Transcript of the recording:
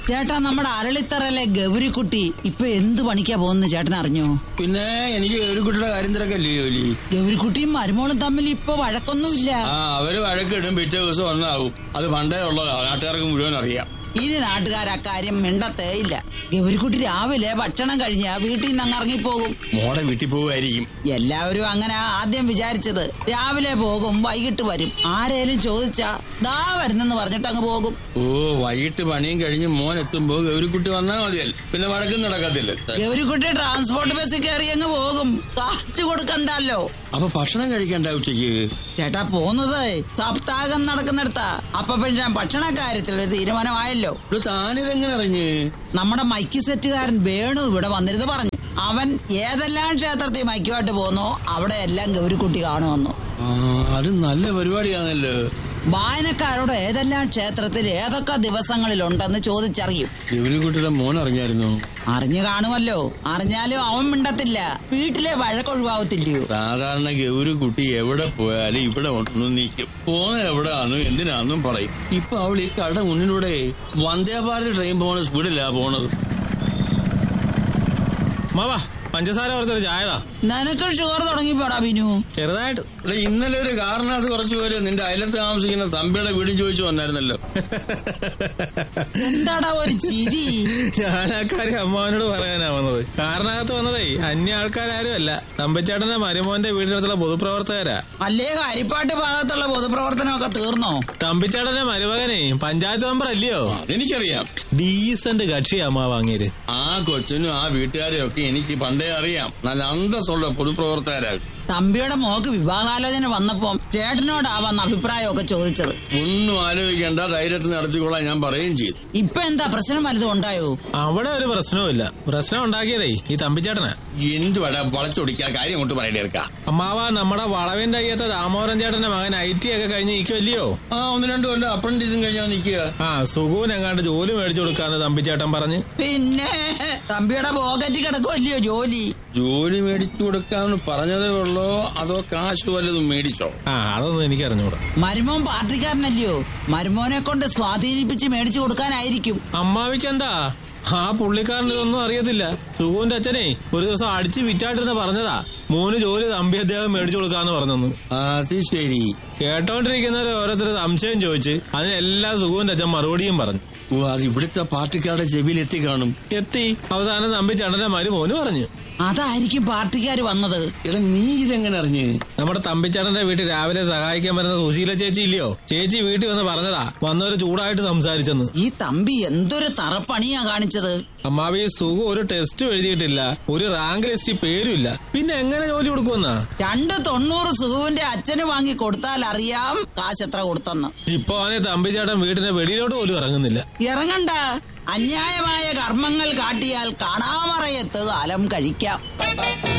ചേട്ടാ നമ്മുടെ അരളിത്തറയിലെ ഗൗരിക്കുട്ടി ഇപ്പൊ എന്ത് പണിക്കാ പോകുന്നത് ചേട്ടൻ അറിഞ്ഞോ പിന്നെ എനിക്ക് ഒരു കുട്ടിയുടെ കാര്യം തിരക്കല്ലേ ജോലി ഗൗരിക്കുട്ടിയും മരുമോളും തമ്മിൽ ഇപ്പൊ വഴക്കൊന്നുമില്ല ആ അവര് വഴക്കിടും പിറ്റേ ദിവസം ഒന്നാവും അത് പണ്ടേ ഉള്ളതാ നാട്ടുകാർക്ക് മുഴുവൻ അറിയാം ഇനി നാട്ടുകാർ അക്കാര്യം മിണ്ടത്തേ ഇല്ല ഗൗരിക്കുട്ടി രാവിലെ ഭക്ഷണം കഴിഞ്ഞാ വീട്ടിൽ നിന്ന് അങ്ങ് ഇറങ്ങിപ്പോകും മോടെ വീട്ടിൽ പോവുമായിരിക്കും എല്ലാവരും അങ്ങനെ ആദ്യം വിചാരിച്ചത് രാവിലെ പോകും വൈകിട്ട് വരും ആരേലും ചോദിച്ചാ ദാ വരുന്നെന്ന് പറഞ്ഞിട്ട് അങ്ങ് പോകും ഓ വൈകിട്ട് പണിയും കഴിഞ്ഞ് മോൻ എത്തുമ്പോ ഗൗരിക്കുട്ടി വന്നാ മതിയല്ല പിന്നെ വഴക്കും നടക്കത്തില്ല ഗൗരിക്കുട്ടി ട്രാൻസ്പോർട്ട് ബസ്സിൽ കയറി അങ്ങ് പോകും കാശ് കൊടുക്കണ്ടല്ലോ അപ്പൊ ഭക്ഷണം കഴിക്കണ്ട ഉച്ചയ്ക്ക് ചേട്ടാ പോന്നത് സപ്താഹം നടക്കുന്നിടത്താ അപ്പൊ പിന്നെ ഭക്ഷണ കാര്യത്തിൽ ഒരു തീരുമാനമായല്ലോ ഇവിടെ താനിതെങ്ങനെ അറിഞ്ഞ് നമ്മുടെ മൈക്ക് സെറ്റുകാരൻ വേണു ഇവിടെ വന്നിരുന്ന് പറഞ്ഞു അവൻ ഏതെല്ലാം ക്ഷേത്രത്തിൽ മൈക്കുമായിട്ട് പോന്നോ അവിടെ എല്ലാം ഗൗരിക്കുട്ടി കാണുമെന്നു ആ അത് നല്ല പരിപാടിയാണല്ലോ വായനക്കാരോട് ഏതെല്ലാം ക്ഷേത്രത്തിൽ ഏതൊക്കെ ദിവസങ്ങളിലുണ്ടെന്ന് ചോദിച്ചറിയും ഗൗരിക്കുട്ടിയുടെ മോൻ അറിഞ്ഞായിരുന്നു അറിഞ്ഞു കാണുമല്ലോ അറിഞ്ഞാലും അവൻ മിണ്ടത്തില്ല വീട്ടിലെ വഴക്കൊഴിവാകത്തില്ലയോ സാധാരണ ഗൗരിക്കുട്ടി എവിടെ പോയാലും ഇവിടെ ഒന്നും നിൽക്കും പോണ എവിടെയാണെന്നും എന്തിനാന്നും പറയും ഇപ്പൊ അവൾ ഈ കട മുന്നിലൂടെ വന്ദേ ഭാരത് ട്രെയിൻ പോണ സ്പീഡിലാ പോണത് മാവാ പഞ്ചസാര കുറച്ചൊരു ചായതാ നിനക്ക് ഷുഗർ തുടങ്ങിപ്പോടാ ബിനു ചെറുതായിട്ട് ഇവിടെ ഇന്നലെ ഒരു കാരണത്ത് കുറച്ച് പേര് നിന്റെ അയലത്ത് താമസിക്കുന്ന തമ്പിയുടെ വീടും ചോദിച്ചു വന്നായിരുന്നല്ലോ എന്താടാ ഒരു ചിരി ഞാൻ ആ കാര്യം അമ്മാവനോട് പറയാനാ വന്നത് കാരണകത്ത് വന്നതേ അന്യ ആൾക്കാരും അല്ല തമ്പച്ചേട്ടന്റെ മരുമോന്റെ വീടിനടുത്തുള്ള പൊതുപ്രവർത്തകരാ അല്ലേ ഹരിപ്പാട്ട് ഭാഗത്തുള്ള പൊതുപ്രവർത്തനമൊക്കെ തീർന്നോ തമ്പിച്ചേട്ടന്റെ മരുമകനെ പഞ്ചായത്ത് മെമ്പർ അല്ലയോ അതെനിക്കറിയാം ഡീസന്റ് കക്ഷി അമ്മ വാങ്ങിയത് ആ കൊച്ചിനും ആ വീട്ടുകാരെയും ഒക്കെ എനിക്ക് പണ്ടേ അറിയാം നല്ല അന്തസ്സുള്ള പൊതുപ്രവർത്തകരാ തമ്പിയുടെ മോക്ക് വിവാഹാലോചന വന്നപ്പം ചേട്ടനോടാവാന്ന് അഭിപ്രായമൊക്കെ ചോദിച്ചത് ഒന്നും ആലോചിക്കേണ്ട ധൈര്യത്തിൽ നടത്തിക്കൊള്ളാൻ ഞാൻ പറയുകയും ചെയ്തു ഇപ്പൊ എന്താ പ്രശ്നം വലുതും ഉണ്ടായോ അവിടെ ഒരു പ്രശ്നവുമില്ല പ്രശ്നം ഉണ്ടാക്കിയതേ ഈ തമ്പിച്ചേട്ടനാ എന്ത് വട വളച്ചൊടിക്കാൻ കാര്യം കൊണ്ട് പറയണേ എടുക്കാം അമ്മാവ നമ്മുടെ വളവിന്റെ അയ്യത്തെ ദാമോദരൻ ചേട്ടന്റെ മകൻ ഐ ടി ഒക്കെ കഴിഞ്ഞ് നിൽക്കുമല്ലയോ ആ ഒന്ന് രണ്ടു കൊല്ലം അപ്രന്റീസും കഴിഞ്ഞാൽ നിൽക്കുക ആ സുഖൂൻ എങ്ങാണ്ട് ജോലി മേടിച്ചു കൊടുക്കാന്ന് തമ്പിച്ചേട്ടൻ പറഞ്ഞ് പിന്നെ തമ്പിയുടെ പോക്കറ്റ് കിടക്കുമല്ലയോ ജോലി ജോലി മേടിച്ചു കൊടുക്കാന്ന് പറഞ്ഞതേ ഉള്ളോ അതോ കാശ് വല്ലതും മേടിച്ചോ ആ അതൊന്നും എനിക്ക് അറിഞ്ഞൂടാ മരുമോൻ പാർട്ടിക്കാരനല്ലയോ മരുമോനെ കൊണ്ട് സ്വാധീനിപ്പിച്ച് മേടിച്ചു കൊടുക്കാനായിരിക്കും അമ്മാവിക്കെന്താ ആ പുള്ളിക്കാരൻ ഇതൊന്നും അറിയത്തില്ല സുഖുവിന്റെ അച്ഛനെ ഒരു ദിവസം അടിച്ച് വിറ്റാട്ടിരുന്ന പറഞ്ഞതാ മൂന്ന് ജോലി തമ്പി അദ്ദേഹം മേടിച്ചു കൊടുക്കാന്ന് പറഞ്ഞെന്ന് അത് ശരി കേട്ടോണ്ടിരിക്കുന്നവരെ ഓരോരുത്തർ സംശയം ചോദിച്ച് അതിനെല്ലാം സുഖുവിന്റെ അച്ഛൻ മറുപടിയും പറഞ്ഞു ഓ അത് ഇവിടുത്തെ പാർട്ടിക്കാരുടെ ചെവിയിൽ എത്തി കാണും എത്തി അവസാനം തമ്പി ചണ്ടന്റെ മരുമോന് പറഞ്ഞു അതായിരിക്കും പാർട്ടിക്കാർ വന്നത് എടാ നീ ഇതെങ്ങനെ അറിഞ്ഞ് നമ്മുടെ തമ്പിച്ചേട്ടന്റെ വീട്ടിൽ രാവിലെ സഹായിക്കാൻ വരുന്ന സുശീല ചേച്ചി ഇല്ലയോ ചേച്ചി വീട്ടിൽ വന്ന് പറഞ്ഞതാ വന്നവര് ചൂടായിട്ട് സംസാരിച്ചെന്ന് ഈ തമ്പി എന്തൊരു തറപ്പണിയാ കാണിച്ചത് അമ്മാവി സുഖം ഒരു ടെസ്റ്റ് എഴുതിയിട്ടില്ല ഒരു റാങ്ക് ലിസ്റ്റിൽ പേരുമില്ല പിന്നെ എങ്ങനെ ജോലി കൊടുക്കുമെന്നാ രണ്ട് തൊണ്ണൂറ് സുഖുവിന്റെ അച്ഛന് വാങ്ങി കൊടുത്താൽ അറിയാം കാശ് എത്ര കൊടുത്തെന്ന് ഇപ്പൊ അവനെ തമ്പിച്ചേട്ടൻ വീടിന്റെ വെളിയിലോട്ട് പോലും ഇറങ്ങുന്നില്ല ഇറങ്ങണ്ട അന്യായമായ കർമ്മങ്ങൾ കാട്ടിയാൽ കാണാമറയത്ത് കാലം കഴിക്കാം